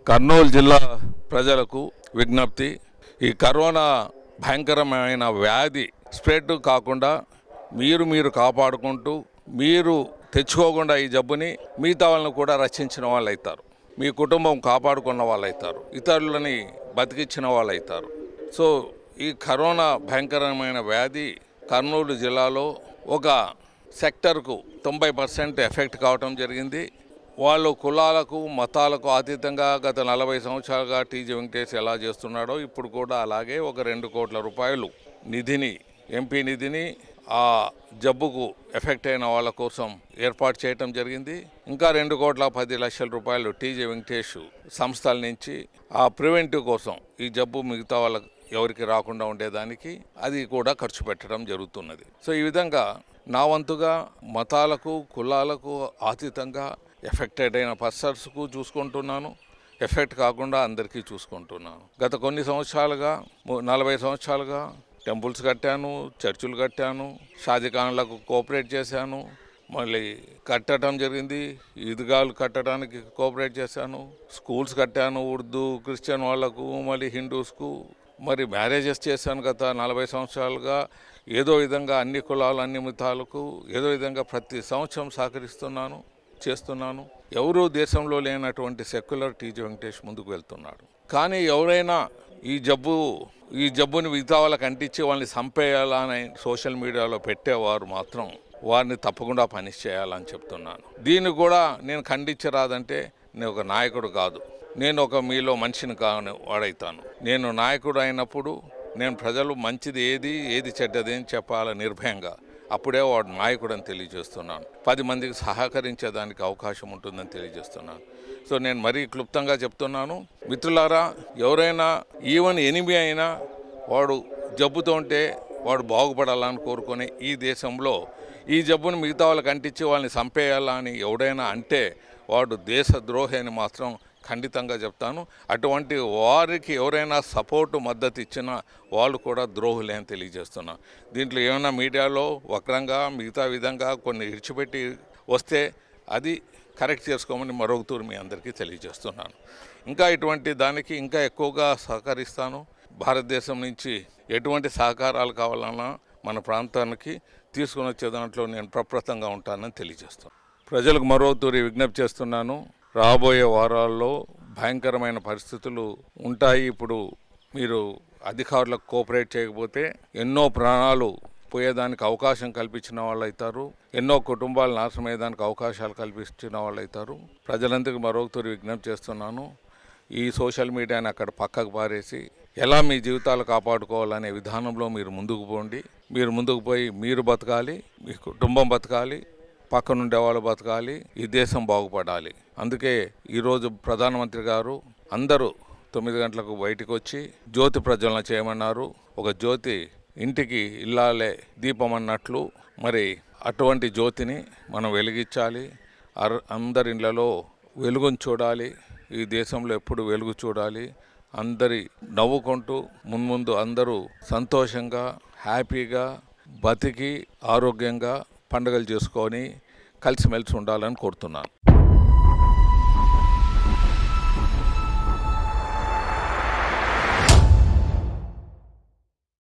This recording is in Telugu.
కర్నూలు జిల్లా ప్రజలకు విజ్ఞప్తి ఈ కరోనా భయంకరమైన వ్యాధి స్ప్రెడ్ కాకుండా మీరు మీరు కాపాడుకుంటూ మీరు తెచ్చుకోకుండా ఈ జబ్బుని మిగతా వాళ్ళని కూడా రక్షించిన వాళ్ళు అవుతారు మీ కుటుంబం కాపాడుకున్న వాళ్ళు అవుతారు ఇతరులని బతికించిన వాళ్ళు అవుతారు సో ఈ కరోనా భయంకరమైన వ్యాధి కర్నూలు జిల్లాలో ఒక సెక్టర్కు తొంభై పర్సెంట్ ఎఫెక్ట్ కావటం జరిగింది వాళ్ళు కులాలకు మతాలకు అతీతంగా గత నలభై సంవత్సరాలుగా టీజీ వెంకటేష్ ఎలా చేస్తున్నాడో ఇప్పుడు కూడా అలాగే ఒక రెండు కోట్ల రూపాయలు నిధిని ఎంపీ నిధిని ఆ జబ్బుకు ఎఫెక్ట్ అయిన వాళ్ళ కోసం ఏర్పాటు చేయటం జరిగింది ఇంకా రెండు కోట్ల పది లక్షల రూపాయలు టీజీ వెంకటేష్ సంస్థల నుంచి ఆ ప్రివెంటివ్ కోసం ఈ జబ్బు మిగతా వాళ్ళకి ఎవరికి రాకుండా ఉండేదానికి అది కూడా ఖర్చు పెట్టడం జరుగుతున్నది సో ఈ విధంగా నా వంతుగా మతాలకు కులాలకు అతీతంగా ఎఫెక్టెడ్ అయిన పర్సన్స్కు చూసుకుంటున్నాను ఎఫెక్ట్ కాకుండా అందరికీ చూసుకుంటున్నాను గత కొన్ని సంవత్సరాలుగా ము- నలభై సంవత్సరాలుగా టెంపుల్స్ కట్టాను చర్చిలు కట్టాను షాదిఖాన్లకు కోఆపరేట్ చేశాను మళ్ళీ కట్టడం జరిగింది ఈద్గాలు కట్టడానికి కోఆపరేట్ చేశాను స్కూల్స్ కట్టాను ఉర్దూ క్రిస్టియన్ వాళ్ళకు మళ్ళీ హిందూస్కు మరి మ్యారేజెస్ చేశాను గత నలభై సంవత్సరాలుగా ఏదో విధంగా అన్ని కులాలు అన్ని మితాలకు ఏదో విధంగా ప్రతి సంవత్సరం సహకరిస్తున్నాను చేస్తున్నాను ఎవరు దేశంలో లేనటువంటి సెక్యులర్ టీజీ వెంకటేష్ ముందుకు వెళ్తున్నాడు కానీ ఎవరైనా ఈ జబ్బు ఈ జబ్బుని మిగతా వాళ్ళకి అంటించి వాళ్ళని చంపేయాలని సోషల్ మీడియాలో పెట్టేవారు మాత్రం వారిని తప్పకుండా పనిష్ చేయాలని చెప్తున్నాను దీన్ని కూడా నేను ఖండించరాదంటే నేను ఒక నాయకుడు కాదు నేను ఒక మీలో మనిషిని కాని వాడైతాను నేను నాయకుడు అయినప్పుడు నేను ప్రజలు మంచిది ఏది ఏది చెడ్డది అని చెప్పాలి నిర్భయంగా అప్పుడే వాడు నాయకుడు అని తెలియజేస్తున్నాను పది మందికి సహకరించేదానికి అవకాశం ఉంటుందని తెలియజేస్తున్నాను సో నేను మరీ క్లుప్తంగా చెప్తున్నాను మిత్రులారా ఎవరైనా ఈవెన్ ఎనిమి అయినా వాడు జబ్బుతో ఉంటే వాడు బాగుపడాలని కోరుకునే ఈ దేశంలో ఈ జబ్బును మిగతా వాళ్ళకి అంటించి వాళ్ళని చంపేయాలా అని ఎవడైనా అంటే వాడు దేశద్రోహి అని మాత్రం ఖండితంగా చెప్తాను అటువంటి వారికి ఎవరైనా సపోర్టు మద్దతు ఇచ్చినా వాళ్ళు కూడా ద్రోహులే అని తెలియజేస్తున్నా దీంట్లో ఏమైనా మీడియాలో వక్రంగా మిగతా విధంగా కొన్ని ఇడిచిపెట్టి వస్తే అది కరెక్ట్ చేసుకోమని మరొక తూరు మీ అందరికీ తెలియజేస్తున్నాను ఇంకా ఇటువంటి దానికి ఇంకా ఎక్కువగా సహకరిస్తాను భారతదేశం నుంచి ఎటువంటి సహకారాలు కావాలన్నా మన ప్రాంతానికి తీసుకుని వచ్చే దాంట్లో నేను ప్రప్రతంగా ఉంటానని తెలియజేస్తాను ప్రజలకు మరో తూరి విజ్ఞప్తి చేస్తున్నాను రాబోయే వారాల్లో భయంకరమైన పరిస్థితులు ఉంటాయి ఇప్పుడు మీరు అధికారులకు కోఆపరేట్ చేయకపోతే ఎన్నో ప్రాణాలు పోయేదానికి అవకాశం కల్పించిన వాళ్ళు అవుతారు ఎన్నో కుటుంబాలు నాశనమయ్యేదానికి అవకాశాలు కల్పించిన వాళ్ళు అవుతారు ప్రజలందరికీ మరొకతూరి విజ్ఞప్తి చేస్తున్నాను ఈ సోషల్ మీడియాని అక్కడ పక్కకు పారేసి ఎలా మీ జీవితాలు కాపాడుకోవాలనే విధానంలో మీరు ముందుకు పోండి మీరు ముందుకు పోయి మీరు బతకాలి మీ కుటుంబం బతకాలి పక్కనుండే వాళ్ళు బతకాలి ఈ దేశం బాగుపడాలి అందుకే ఈరోజు ప్రధానమంత్రి గారు అందరూ తొమ్మిది గంటలకు బయటకు వచ్చి జ్యోతి ప్రజ్వలన చేయమన్నారు ఒక జ్యోతి ఇంటికి ఇల్లాలే దీపం అన్నట్లు మరి అటువంటి జ్యోతిని మనం వెలిగించాలి అర్- అందరి ఇళ్లలో వెలుగును చూడాలి ఈ దేశంలో ఎప్పుడు వెలుగు చూడాలి అందరి నవ్వుకుంటూ మున్ముందు అందరూ సంతోషంగా హ్యాపీగా బతికి ఆరోగ్యంగా పండుగలు చేసుకొని కలిసిమెలిసి ఉండాలని కోరుతున్నాను